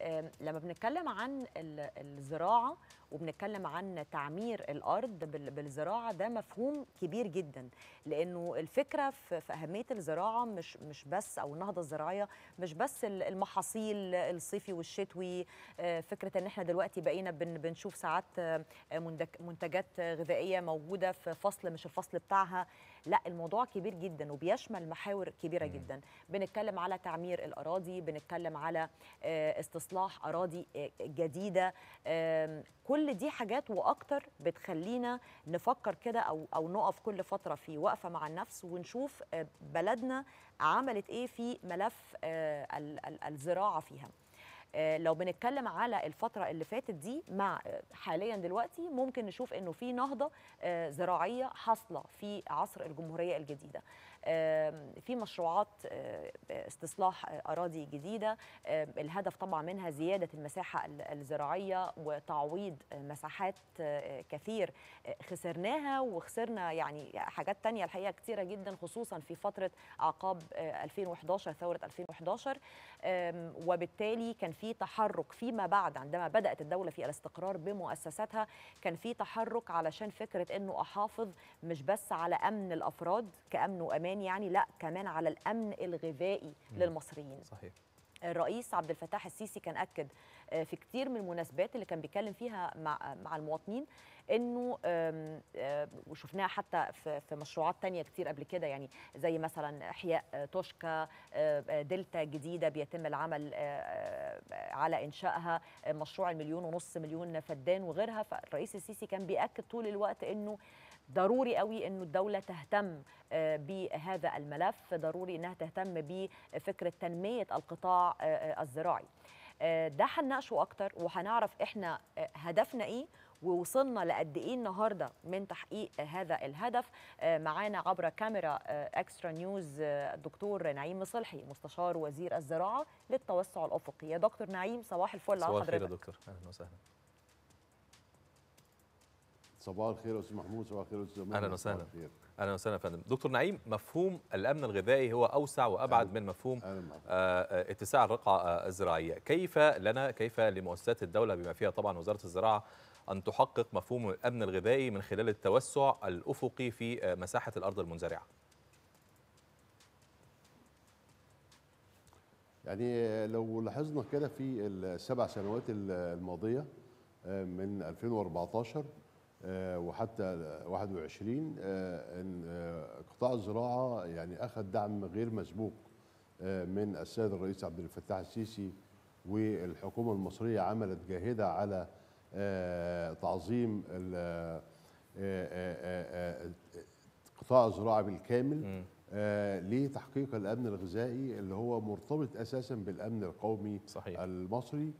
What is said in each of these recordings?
آم، لما بنتكلم عن ال- الزراعه وبنتكلم عن تعمير الارض بال- بالزراعه ده مفهوم كبير جدا لانه الفكره في في اهميه الزراعه مش مش بس او النهضه الزراعيه مش بس ال- المحاصيل الصيفي والشتوي آه، فكره ان احنا دلوقتي بقينا بن- بنشوف ساعات آه، مندك- منتجات غذائيه موجوده في فصل مش الفصل بتاعها لا الموضوع كبير جدا وبيشمل محاور كبيره جدا بنتكلم على تعمير الاراضي بنتكلم على آه، استصلاح اراضي آه، جديده آم، كل دي حاجات واكتر بتخلينا نفكر كده او او نقف كل فتره في وقفه مع النفس ونشوف آه، بلدنا عملت ايه في ملف آه، ال- ال- الزراعه فيها آه، لو بنتكلم على الفترة اللي فاتت دي مع آه، حاليا دلوقتي ممكن نشوف انه في نهضة آه، زراعية حاصلة في عصر الجمهورية الجديدة آم، في مشروعات آه، استصلاح آه، أراضي جديدة آم، الهدف طبعا منها زيادة المساحة ال- الزراعية وتعويض آه، مساحات آه، كثير آه، خسرناها وخسرنا يعني حاجات تانية الحقيقة كتيرة جدا خصوصا في فترة أعقاب آه، 2011 ثورة 2011 آم، وبالتالي كان في تحرك فيما بعد عندما بدأت الدولة في الاستقرار بمؤسساتها كان في تحرك علشان فكرة أنه أحافظ مش بس على أمن الأفراد كأمن وأمان يعني لا كمان على الأمن الغذائي للمصريين صحيح الرئيس عبد الفتاح السيسي كان اكد آه، في كتير من المناسبات اللي كان بيتكلم فيها مع مع المواطنين انه آم، آه، وشفناها حتى في في مشروعات تانية كتير قبل كده يعني زي مثلا احياء آه، توشكا آه، آه، دلتا جديده بيتم العمل آه، آه، على انشائها آه، مشروع المليون ونص مليون فدان وغيرها فالرئيس السيسي كان بياكد طول الوقت انه ضروري قوي انه الدوله تهتم آه، بهذا الملف ضروري انها تهتم بفكره تنميه القطاع آه، آه، الزراعي آه، ده هنناقشه اكتر وهنعرف احنا آه، هدفنا ايه ووصلنا لقد ايه النهارده من تحقيق آه، هذا الهدف آه، معانا عبر كاميرا آه، اكسترا نيوز آه، الدكتور نعيم مصلحي مستشار وزير الزراعه للتوسع الافقي يا دكتور نعيم صباح الفل على صباح الخير يا حضرتك دكتور اهلا وسهلا صباح الخير يا استاذ محمود صباح الخير يا استاذ أهلاً صباح وسهلاً. الخير. اهلا وسهلا يا فندم دكتور نعيم مفهوم الامن الغذائي هو اوسع وابعد من مفهوم اهلا معك آه، آه، اتساع الرقعة آه، الزراعية كيف لنا كيف لمؤسسات الدولة بما فيها طبعا وزارة الزراعة أن تحقق مفهوم الأمن الغذائي من خلال التوسع الأفقي في آه، مساحة الأرض المنزرعة يعني لو لاحظنا كده في السبع سنوات الماضيه آه، من 2014 آه، وحتى 21 آه، ان آه، قطاع الزراعه يعني اخذ دعم غير مسبوق آه، من السيد الرئيس عبد الفتاح السيسي والحكومه المصريه عملت جاهده على آه، تعظيم ال- آه، آه، آه، آه، قطاع الزراعه بالكامل آه، لتحقيق الامن الغذائي اللي هو مرتبط اساسا بالامن القومي صحيح. المصري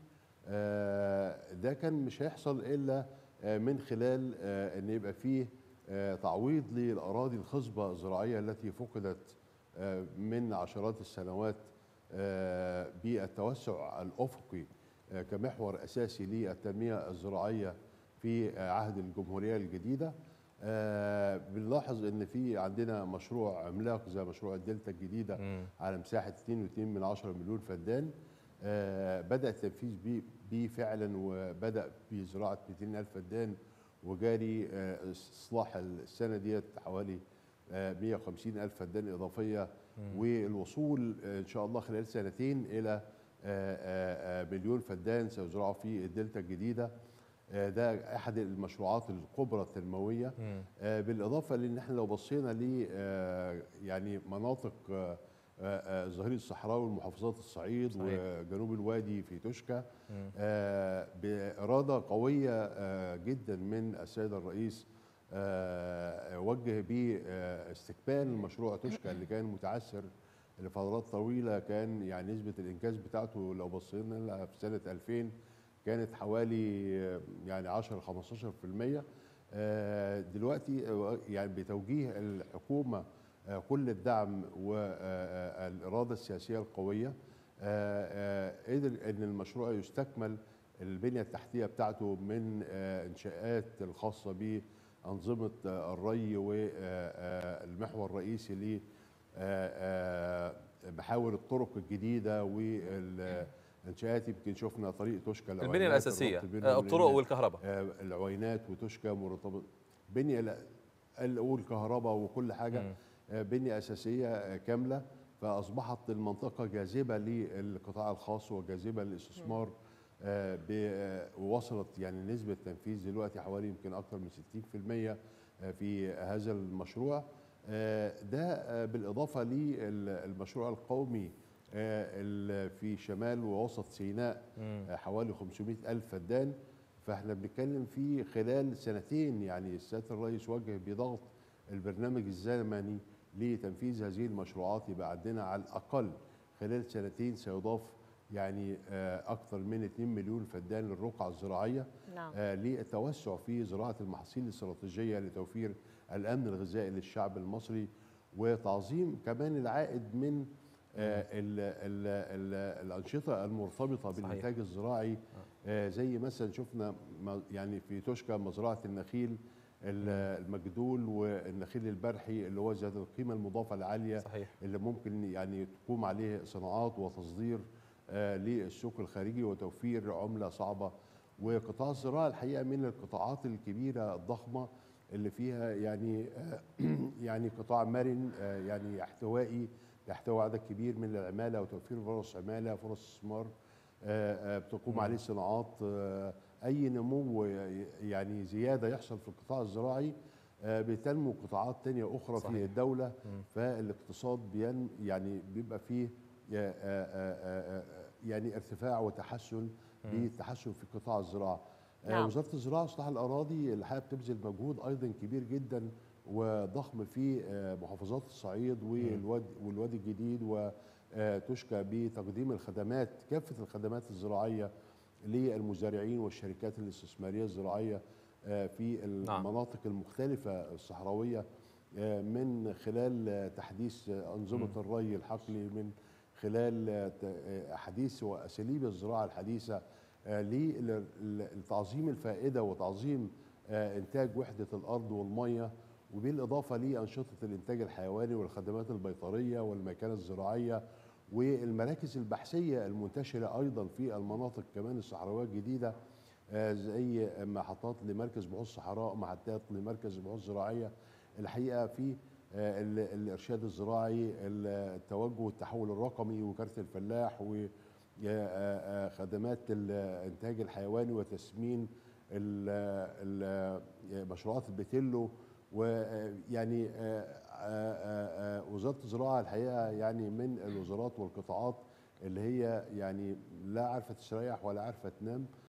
آه، ده كان مش هيحصل الا آه، من خلال آه، ان يبقى فيه آه، تعويض للاراضي الخصبه الزراعيه التي فقدت آه، من عشرات السنوات آه، بالتوسع الافقي آه، كمحور اساسي للتنميه الزراعيه في آه، عهد الجمهوريه الجديده آه، بنلاحظ ان في عندنا مشروع عملاق زي مشروع الدلتا الجديده مم. على مساحه 2.2 من 10 مليون فدان آه، بدا التنفيذ بيه بيه فعلا وبدا بزراعه 200 الف فدان وجاري آه، استصلاح السنه ديت حوالي آه، 150 الف فدان اضافيه والوصول آه، ان شاء الله خلال سنتين الى آه، آه، آه، مليون فدان سيزرعوا في الدلتا الجديده آه، ده احد المشروعات الكبرى التنمويه آه، بالاضافه لان احنا لو بصينا ل آه، يعني مناطق آه، آه، آه، ظهير الصحراوي ومحافظات الصعيد صحيح. وجنوب الوادي في توشكا آه، باراده قويه آه، جدا من السيد الرئيس آه، وجه باستكمال مشروع توشكا اللي كان متعثر لفترات طويله كان يعني نسبه الانجاز بتاعته لو بصينا لها في سنه 2000 كانت حوالي آه، يعني 10 15% آه، دلوقتي آه، يعني بتوجيه الحكومه آه، كل الدعم والاراده السياسيه القويه آه، آه، قدر ان المشروع يستكمل البنيه التحتيه بتاعته من آه، انشاءات الخاصه بانظمه آه، الري والمحور الرئيسي ل آه، آه، محاور الطرق الجديده وال انشاءات يمكن شفنا طريق توشكا البنيه العوينات، الاساسيه الربط بين آه، الطرق العوينات. والكهرباء آه، العوينات وتشكى مرتبط بنية لا- ال- والكهرباء وكل حاجة مم. آه، بنية أساسية آه، كاملة فأصبحت المنطقة جاذبة للقطاع الخاص وجاذبة للاستثمار آه، ب- آه، ووصلت يعني نسبة تنفيذ دلوقتي حوالي يمكن أكثر من 60% آه، في هذا المشروع آه، ده آه، بالإضافة للمشروع القومي آه، ال- في شمال ووسط سيناء مم. آه، حوالي 500 ألف فدان فاحنا بنتكلم في خلال سنتين يعني السيادة الرئيس وجه بضغط البرنامج الزمني لتنفيذ هذه المشروعات يبقى عندنا على الأقل خلال سنتين سيضاف يعني آه، أكثر من 2 مليون فدان للرقعة الزراعية نعم آه، للتوسع في زراعة المحاصيل الاستراتيجية لتوفير الأمن الغذائي للشعب المصري وتعظيم كمان العائد من آه، ال ال ال الأنشطة المرتبطة صحيح. بالإنتاج الزراعي آه، زي مثلا شفنا م- يعني في توشكا مزرعة النخيل ال- المجدول والنخيل البرحي اللي هو ذات القيمة المضافة العالية صحيح اللي ممكن يعني تقوم عليه صناعات وتصدير آه، للسوق الخارجي وتوفير عملة صعبة وقطاع الزراعة الحقيقة من القطاعات الكبيرة الضخمة اللي فيها يعني آه، يعني قطاع مرن آه، يعني احتوائي يحتوي عدد كبير من العمالة وتوفير فرص عمالة فرص استثمار آه، آه، بتقوم مم. عليه صناعات آه، أي نمو يعني زيادة يحصل في القطاع الزراعي آه، بتنمو قطاعات تانية أخرى صحيح. في الدولة مم. فالاقتصاد بين يعني بيبقى فيه آه، آه، آه، آه، يعني ارتفاع وتحسن بالتحسن في قطاع الزراعه. آه، نعم. وزاره الزراعه واصلاح الاراضي الحقيقه بتبذل مجهود ايضا كبير جدا وضخم في آه، محافظات الصعيد والوادي والوادي الجديد وتشكى بتقديم الخدمات كافه الخدمات الزراعيه للمزارعين والشركات الاستثماريه الزراعيه آه، في المناطق المختلفه الصحراويه آه، من خلال آه، تحديث آه، أنظمة الري الحقلي من خلال آه، ت- آه، حديث وأساليب الزراعة الحديثة آه، لل- لتعظيم الفائدة وتعظيم آه، إنتاج وحدة الأرض والمية وبالإضافة لأنشطة الإنتاج الحيواني والخدمات البيطرية والمكانة الزراعية والمراكز البحثية المنتشرة أيضا في المناطق كمان الصحراوية الجديدة آه، زي محطات لمركز بحوث صحراء محطات لمركز بحوث زراعية الحقيقة في آه، ال- الإرشاد الزراعي ال- التوجه التحول الرقمي وكارت الفلاح وخدمات الإنتاج الحيواني وتسمين ال- ال- مشروعات البتيلو ويعني وزارة الزراعة الحقيقة يعني من الوزارات والقطاعات اللي هي يعني لا عارفة تستريح ولا عارفة تنام